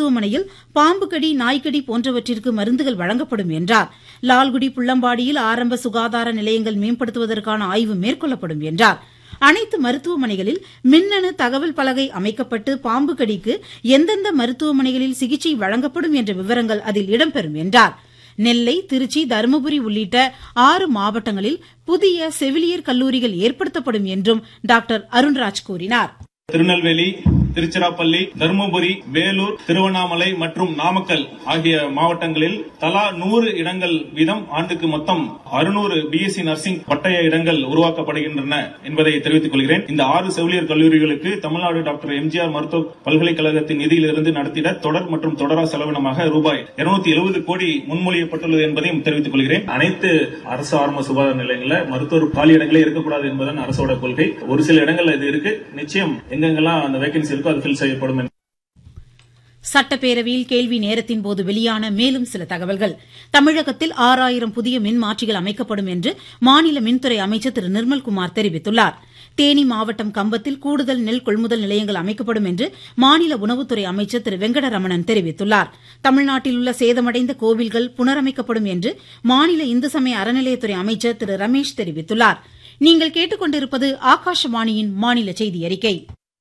மருத்துவமனையில் பாம்பு கடி நாய்க்கடி போன்றவற்றிற்கு மருந்துகள் வழங்கப்படும் என்றார் லால்குடி புள்ளம்பாடியில் ஆரம்ப சுகாதார நிலையங்கள் மேம்படுத்துவதற்கான ஆய்வு மேற்கொள்ளப்படும் என்றார் அனைத்து மருத்துவமனைகளில் மின்னணு தகவல் பலகை அமைக்கப்பட்டு பாம்பு கடிக்கு எந்தெந்த மருத்துவமனைகளில் சிகிச்சை வழங்கப்படும் என்ற விவரங்கள் அதில் இடம்பெறும் என்றார் நெல்லை திருச்சி தருமபுரி உள்ளிட்ட ஆறு மாவட்டங்களில் புதிய செவிலியர் கல்லூரிகள் ஏற்படுத்தப்படும் என்றும் டாக்டர் அருண்ராஜ் கூறினார் திருநெல்வேலி திருச்சிராப்பள்ளி தருமபுரி வேலூர் திருவண்ணாமலை மற்றும் நாமக்கல் ஆகிய மாவட்டங்களில் தலா நூறு இடங்கள் வீதம் ஆண்டுக்கு மொத்தம் அறுநூறு பிஎஸ்சி நர்சிங் பட்டய இடங்கள் உருவாக்கப்படுகின்றன என்பதை தெரிவித்துக் கொள்கிறேன் இந்த ஆறு செவிலியர் கல்லூரிகளுக்கு தமிழ்நாடு டாக்டர் எம்ஜிஆர் மருத்துவ பல்கலைக்கழகத்தின் நிதியிலிருந்து நடத்திட தொடர் மற்றும் தொடரா செலவினமாக ரூபாய் இருநூத்தி எழுபது கோடி முன்மொழியப்பட்டுள்ளது என்பதையும் தெரிவித்துக் கொள்கிறேன் அனைத்து அரசு ஆரம்ப சுகாதார நிலையங்களில் மருத்துவர் காலி இடங்களே இருக்கக்கூடாது என்பதன் அரசோட கொள்கை ஒரு சில இடங்கள்ல இது இருக்கு நிச்சயம் எங்கெங்கெல்லாம் அந்த வேகன்சி இருக்கோ அது ஃபில் செய்யப்படும் சட்டப்பேரவையில் கேள்வி நேரத்தின் போது வெளியான மேலும் சில தகவல்கள் தமிழகத்தில் ஆறாயிரம் புதிய மின் மாற்றிகள் அமைக்கப்படும் என்று மாநில மின்துறை அமைச்சர் திரு நிர்மல்குமார் தெரிவித்துள்ளார் தேனி மாவட்டம் கம்பத்தில் கூடுதல் நெல் கொள்முதல் நிலையங்கள் அமைக்கப்படும் என்று மாநில உணவுத்துறை அமைச்சர் திரு வெங்கடரமணன் தெரிவித்துள்ளார் தமிழ்நாட்டில் உள்ள சேதமடைந்த கோவில்கள் புனரமைக்கப்படும் என்று மாநில இந்து சமய அறநிலையத்துறை அமைச்சர் திரு ரமேஷ் தெரிவித்துள்ளார் நீங்கள் கேட்டுக்கொண்டிருப்பது ஆகாஷவாணியின் மாநில செய்தி அறிக்கை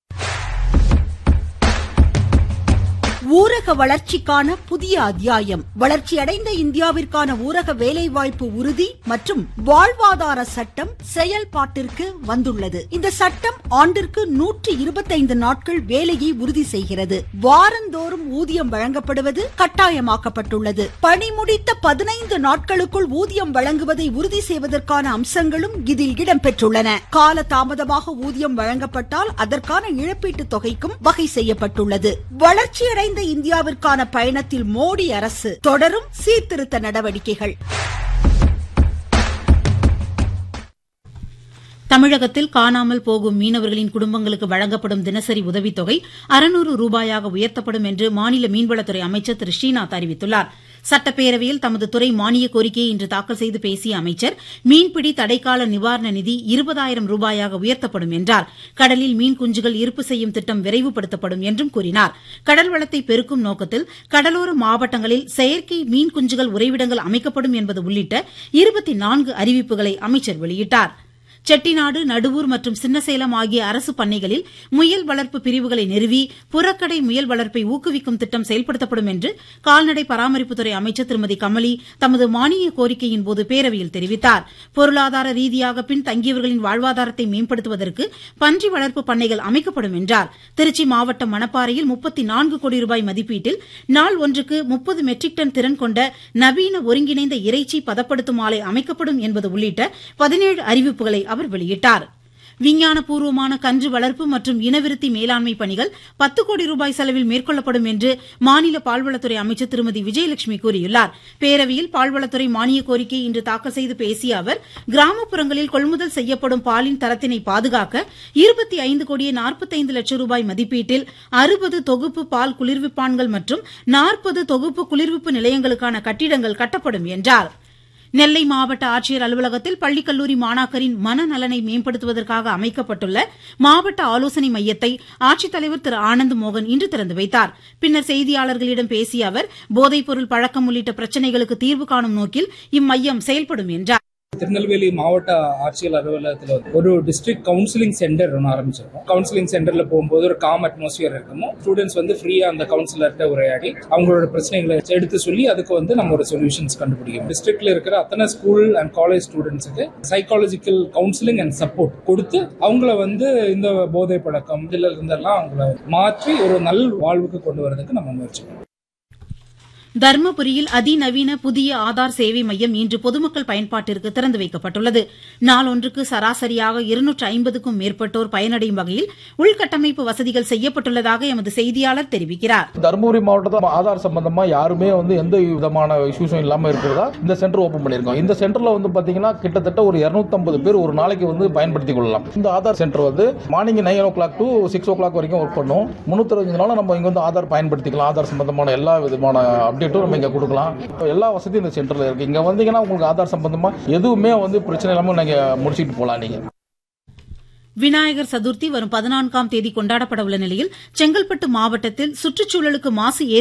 ஊரக வளர்ச்சிக்கான புதிய அத்தியாயம் வளர்ச்சியடைந்த இந்தியாவிற்கான ஊரக வேலைவாய்ப்பு உறுதி மற்றும் வாழ்வாதார சட்டம் செயல்பாட்டிற்கு வந்துள்ளது இந்த சட்டம் ஆண்டிற்கு நூற்றி இருபத்தைந்து நாட்கள் வேலையை உறுதி செய்கிறது வாரந்தோறும் ஊதியம் வழங்கப்படுவது கட்டாயமாக்கப்பட்டுள்ளது பணி முடித்த பதினைந்து நாட்களுக்குள் ஊதியம் வழங்குவதை உறுதி செய்வதற்கான அம்சங்களும் இதில் இடம்பெற்றுள்ளன கால தாமதமாக ஊதியம் வழங்கப்பட்டால் அதற்கான இழப்பீட்டுத் தொகைக்கும் வகை செய்யப்பட்டுள்ளது வளர்ச்சியடைந்த இந்தியாவிற்கான பயணத்தில் மோடி அரசு தொடரும் சீர்திருத்த நடவடிக்கைகள் தமிழகத்தில் காணாமல் போகும் மீனவர்களின் குடும்பங்களுக்கு வழங்கப்படும் தினசரி உதவித்தொகை அறுநூறு ரூபாயாக உயர்த்தப்படும் என்று மாநில மீன்வளத்துறை அமைச்சர் திரு ஸ்ரீநாத் அறிவித்துள்ளார் சட்டப்பேரவையில் தமது துறை மானிய கோரிக்கையை இன்று தாக்கல் செய்து பேசிய அமைச்சர் மீன்பிடி தடைக்கால நிவாரண நிதி இருபதாயிரம் ரூபாயாக உயர்த்தப்படும் என்றார் கடலில் மீன் குஞ்சுகள் இருப்பு செய்யும் திட்டம் விரைவுபடுத்தப்படும் என்றும் கூறினார் கடல் வளத்தை பெருக்கும் நோக்கத்தில் கடலோர மாவட்டங்களில் செயற்கை மீன் குஞ்சுகள் உறைவிடங்கள் அமைக்கப்படும் என்பது உள்ளிட்ட இருபத்தி நான்கு அறிவிப்புகளை அமைச்சர் வெளியிட்டார் செட்டிநாடு நடுவூர் மற்றும் சின்னசேலம் ஆகிய அரசு பண்ணைகளில் முயல் வளர்ப்பு பிரிவுகளை நிறுவி புறக்கடை முயல் வளர்ப்பை ஊக்குவிக்கும் திட்டம் செயல்படுத்தப்படும் என்று கால்நடை பராமரிப்புத்துறை அமைச்சர் திருமதி கமலி தமது மானிய கோரிக்கையின் போது பேரவையில் தெரிவித்தார் பொருளாதார ரீதியாக பின் தங்கியவர்களின் வாழ்வாதாரத்தை மேம்படுத்துவதற்கு பன்றி வளர்ப்பு பண்ணைகள் அமைக்கப்படும் என்றார் திருச்சி மாவட்டம் மணப்பாறையில் முப்பத்தி நான்கு கோடி ரூபாய் மதிப்பீட்டில் நாள் ஒன்றுக்கு முப்பது மெட்ரிக் டன் திறன் கொண்ட நவீன ஒருங்கிணைந்த இறைச்சி பதப்படுத்தும் ஆலை அமைக்கப்படும் என்பது உள்ளிட்ட பதினேழு அறிவிப்புகளை அவர் வெளியிட்டார் விஞ்ஞானபூர்வமான கன்று வளர்ப்பு மற்றும் இனவிருத்தி மேலாண்மை பணிகள் பத்து கோடி ரூபாய் செலவில் மேற்கொள்ளப்படும் என்று மாநில பால்வளத்துறை அமைச்சர் திருமதி விஜயலட்சுமி கூறியுள்ளார் பேரவையில் பால்வளத்துறை மானிய கோரிக்கையை இன்று தாக்கல் செய்து பேசிய அவர் கிராமப்புறங்களில் கொள்முதல் செய்யப்படும் பாலின் தரத்தினை பாதுகாக்க இருபத்தி ஐந்து கோடியே நாற்பத்தைந்து லட்சம் ரூபாய் மதிப்பீட்டில் அறுபது தொகுப்பு பால் குளிர்விப்பான்கள் மற்றும் நாற்பது தொகுப்பு குளிர்விப்பு நிலையங்களுக்கான கட்டிடங்கள் கட்டப்படும் என்றார் நெல்லை மாவட்ட ஆட்சியர் அலுவலகத்தில் பள்ளி கல்லூரி மாணாக்கரின் மனநலனை மேம்படுத்துவதற்காக அமைக்கப்பட்டுள்ள மாவட்ட ஆலோசனை மையத்தை ஆட்சித்தலைவர் திரு ஆனந்த் மோகன் இன்று திறந்து வைத்தார் பின்னர் செய்தியாளர்களிடம் பேசிய அவர் போதைப்பொருள் பழக்கம் உள்ளிட்ட பிரச்சினைகளுக்கு தீர்வு காணும் நோக்கில் இம்மையம் செயல்படும் என்றார் திருநெல்வேலி மாவட்ட ஆட்சியர் அலுவலகத்தில் ஒரு டிஸ்ட்ரிக்ட் கவுன்சிலிங் சென்டர் ஒன்று ஆரம்பிச்சிருக்கோம் கவுன்சிலிங் சென்டர்ல போகும்போது ஒரு காம் அட்மாஸ்பியர் இருக்குமோ ஸ்டூடெண்ட்ஸ் வந்து ஃப்ரீயா அந்த கவுன்சிலர்கிட்ட உரையாடி அவங்களோட பிரச்சனைகளை எடுத்து சொல்லி அதுக்கு வந்து நம்ம ஒரு சொல்யூஷன்ஸ் கண்டுபிடிக்கும் டிஸ்ட்ரிக்ட்ல இருக்கிற அத்தனை ஸ்கூல் அண்ட் காலேஜ் ஸ்டூடெண்ட்ஸுக்கு சைக்காலஜிக்கல் கவுன்சிலிங் அண்ட் சப்போர்ட் கொடுத்து அவங்கள வந்து இந்த போதை பழக்கம் இதுல இருந்தெல்லாம் அவங்கள மாற்றி ஒரு நல் வாழ்வுக்கு கொண்டு வரதுக்கு நம்ம முயற்சி பண்ணுவோம் தர்மபுரியில் அதிநவீன புதிய ஆதார் சேவை மையம் இன்று பொதுமக்கள் பயன்பாட்டிற்கு திறந்து வைக்கப்பட்டுள்ளது நாளொன்றுக்கு சராசரியாக இருநூற்று ஐம்பதுக்கும் மேற்பட்டோர் பயனடையும் வகையில் உள்கட்டமைப்பு வசதிகள் செய்யப்பட்டுள்ளதாக எமது செய்தியாளர் தெரிவிக்கிறார் தருமபுரி மாவட்டத்தில் ஆதார் சம்பந்தமா யாருமே வந்து எந்த விதமான இஷ்யூஸும் இல்லாம இருக்கிறதா இந்த சென்டர் ஓபன் பண்ணியிருக்கோம் இந்த சென்டர்ல வந்து பாத்தீங்கன்னா கிட்டத்தட்ட ஒரு 250 பேர் ஒரு நாளைக்கு வந்து பயன்படுத்திக் கொள்ளலாம் இந்த ஆதார் சென்டர் வந்து morning nine o'clock to six o'clock work ஒர்க் பண்ணும் முன்னூத்தி நாள் நம்ம இங்க வந்து ஆதார் பயன்படுத்திக்கலாம் ஆதார் சம்பந்தமான எல்லா விதமான அப்டேட்டும் நம்ம இங்க கொடுக்கலாம் எல்லா வசதியும் இந்த சென்டர்ல இருக்கு இங்க வந்தீங்கன்னா உங்களுக்கு ஆதார் சம்பந்தமா எதுவுமே வந்து பிரச்சனை இல்லாம நீங்க முடிச்சிட்டு போலாம் நீங்க விநாயகர் சதுர்த்தி வரும் பதினான்காம் தேதி கொண்டாடப்பட உள்ள நிலையில் செங்கல்பட்டு மாவட்டத்தில் சுற்றுச்சூழலுக்கு மாசு